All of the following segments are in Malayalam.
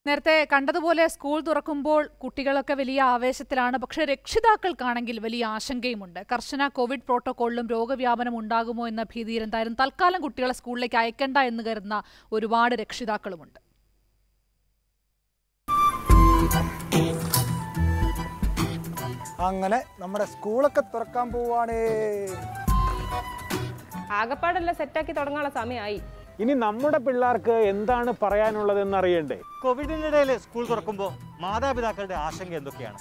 നേരത്തെ കണ്ടതുപോലെ സ്കൂൾ തുറക്കുമ്പോൾ കുട്ടികളൊക്കെ വലിയ ആവേശത്തിലാണ് പക്ഷേ രക്ഷിതാക്കൾക്കാണെങ്കിൽ വലിയ ആശങ്കയുമുണ്ട് കർശന കോവിഡ് പ്രോട്ടോകോളിലും രോഗവ്യാപനം ഉണ്ടാകുമോ എന്ന ഭീതിയിൽ എന്തായാലും തൽക്കാലം കുട്ടികളെ സ്കൂളിലേക്ക് അയക്കണ്ട എന്ന് കരുതുന്ന ഒരുപാട് രക്ഷിതാക്കളുമുണ്ട് അങ്ങനെ നമ്മുടെ സ്കൂളൊക്കെ തുറക്കാൻ പോവാണേ ആകപ്പാടെല്ലാം സെറ്റാക്കി തുടങ്ങാനുള്ള സമയമായി ഇനി നമ്മുടെ പിള്ളേർക്ക് എന്താണ് പറയാനുള്ളതെന്ന് അറിയണ്ടേ കോവിഡിനിടയിൽ സ്കൂൾ തുറക്കുമ്പോൾ മാതാപിതാക്കളുടെ ആശങ്ക എന്തൊക്കെയാണ്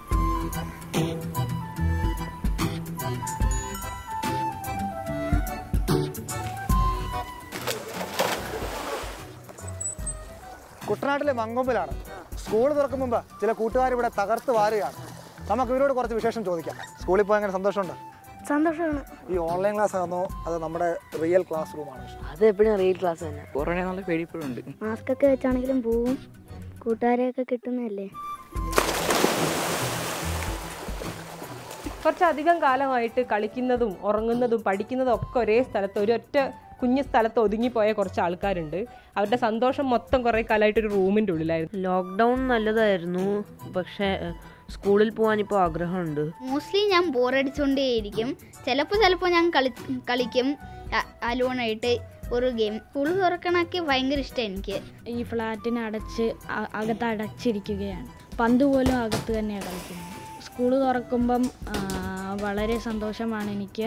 കുട്ടനാട്ടിലെ മങ്കൊമ്പിലാണ് സ്കൂൾ തുറക്കും മുമ്പ് ചില കൂട്ടുകാർ ഇവിടെ തകർത്ത് വാരുകയാണ് നമുക്ക് ഇവരോട് കുറച്ച് വിശേഷം ചോദിക്കാം സ്കൂളിൽ പോയി എങ്ങനെ സന്തോഷമുണ്ട് സന്തോഷമാണ് ഈ ഓൺലൈൻ ക്ലാസ് ആണോ അത് നമ്മുടെ റിയൽ ക്ലാസ് റൂമാണോ അത് എപ്പോഴും റീൽ ക്ലാസ് തന്നെ കൊറോണ നല്ല പേടിപ്പോഴുണ്ട് മാസ്ക് ഒക്കെ വെച്ചാണെങ്കിലും പോവും കൂട്ടുകാരെയൊക്കെ കിട്ടുന്നതല്ലേ കുറച്ചധികം കാലമായിട്ട് കളിക്കുന്നതും ഉറങ്ങുന്നതും പഠിക്കുന്നതും ഒക്കെ ഒരേ സ്ഥലത്ത് ഒരൊറ്റ കുഞ്ഞു സ്ഥലത്ത് ഒതുങ്ങിപ്പോയ കുറച്ച് ആൾക്കാരുണ്ട് അവരുടെ സന്തോഷം മൊത്തം കുറേ കാലമായിട്ട് ഒരു റൂമിൻ്റെ ഉള്ളിലായിരുന്നു ലോക്ക്ഡൗൺ നല്ലതായിരുന്നു പക്ഷേ ഏഹ്, സ്കൂളിൽ പോകാൻ ഇപ്പോൾ ആഗ്രഹമുണ്ട് മോസ്റ്റ്ലി ഞാൻ ബോറടിച്ചുകൊണ്ടേയിരിക്കും ചിലപ്പോൾ ചിലപ്പോൾ ഞാൻ കളി കളിക്കും അലോണായിട്ട് ഒരു ഗെയിം സ്കൂൾ തുറക്കണൊക്കെ ഭയങ്കര ഇഷ്ടം എനിക്ക് ഈ ഫ്ലാറ്റിന് അടച്ച് അ- അകത്ത് അടച്ചിരിക്കുകയാണ് പന്ത് പോലും അകത്ത് തന്നെയാണ് കളിക്കുന്നത് സ്കൂൾ തുറക്കുമ്പം ആ, വളരെ സന്തോഷമാണ് എനിക്ക്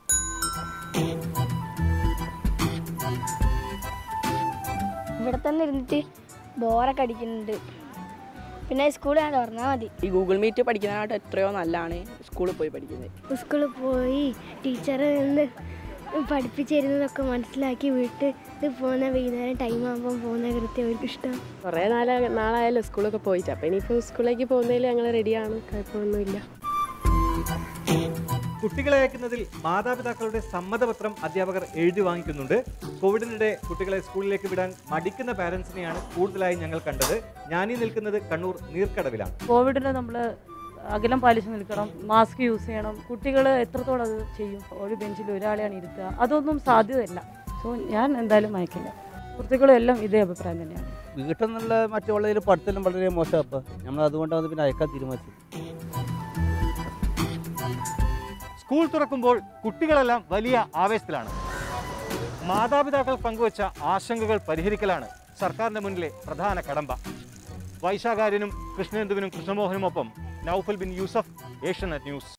ഇവിടെ തന്നെ ഇരുന്നിട്ട് ബോറൊക്കെ അടിക്കുന്നുണ്ട് പിന്നെ സ്കൂളിൽ ഞാൻ തുറന്നാൽ മതി ഈ ഗൂഗിൾ മീറ്റ് പഠിക്കുന്നതിനായിട്ട് എത്രയോ നല്ലതാണ് സ്കൂളിൽ പോയി പഠിക്കുന്നത് സ്കൂളിൽ പോയി ടീച്ചർ നിന്ന് പഠിപ്പിച്ചു തരുന്നതൊക്കെ മനസ്സിലാക്കി വീട്ടിൽ പോകുന്ന വൈകുന്നേരം ടൈം ആകുമ്പം പോകുന്ന കൃത്യം അവർക്ക് ഇഷ്ടം കുറേ നാളെ നാളായല്ലോ സ്കൂളൊക്കെ പോയിട്ട് അപ്പം ഇനിയിപ്പോൾ സ്കൂളിലേക്ക് പോകുന്നതിൽ ഞങ്ങൾ റെഡിയാണ് കുഴപ്പമൊന്നുമില്ല കുട്ടികളെ അയക്കുന്നതിൽ മാതാപിതാക്കളുടെ സമ്മതപത്രം അധ്യാപകർ എഴുതി വാങ്ങിക്കുന്നുണ്ട് കോവിഡിനിടെ കുട്ടികളെ സ്കൂളിലേക്ക് വിടാൻ മടിക്കുന്ന പാരന്റ്സിനെയാണ് കൂടുതലായി ഞങ്ങൾ കണ്ടത് ഞാനീ നിൽക്കുന്നത് കണ്ണൂർ നീർക്കടവിലാണ് കോവിഡിന് നമ്മൾ അകലം പാലിച്ച് നിൽക്കണം മാസ്ക് യൂസ് ചെയ്യണം കുട്ടികൾ എത്രത്തോളം അത് ചെയ്യും ഒരു ബെഞ്ചിൽ ഒരാളെയാണ് ഇരുത്തുക അതൊന്നും സാധ്യതയല്ല സോ ഞാൻ എന്തായാലും അയക്കില്ല സുഹൃത്തുക്കളും എല്ലാം ഇതേ അഭിപ്രായം തന്നെയാണ് വീട്ടിൽ നിന്നുള്ള മറ്റുള്ളതിൽ പഠിത്തം വളരെ മോശം അപ്പം നമ്മൾ അതുകൊണ്ടാണ് പിന്നെ അയക്കാൻ തീരുമാനിച്ചത് സ്കൂൾ തുറക്കുമ്പോൾ കുട്ടികളെല്ലാം വലിയ ആവേശത്തിലാണ് മാതാപിതാക്കൾ പങ്കുവച്ച ആശങ്കകൾ പരിഹരിക്കലാണ് സർക്കാരിന്റെ മുന്നിലെ പ്രധാന കടമ്പ വൈശാഖാര്യനും കൃഷ്ണേന്ദുവിനും കൃഷ്ണമോഹനുമൊപ്പം നൌഫൽ ബിൻ യൂസഫ് ഏഷ്യനെറ്റ് ന്യൂസ്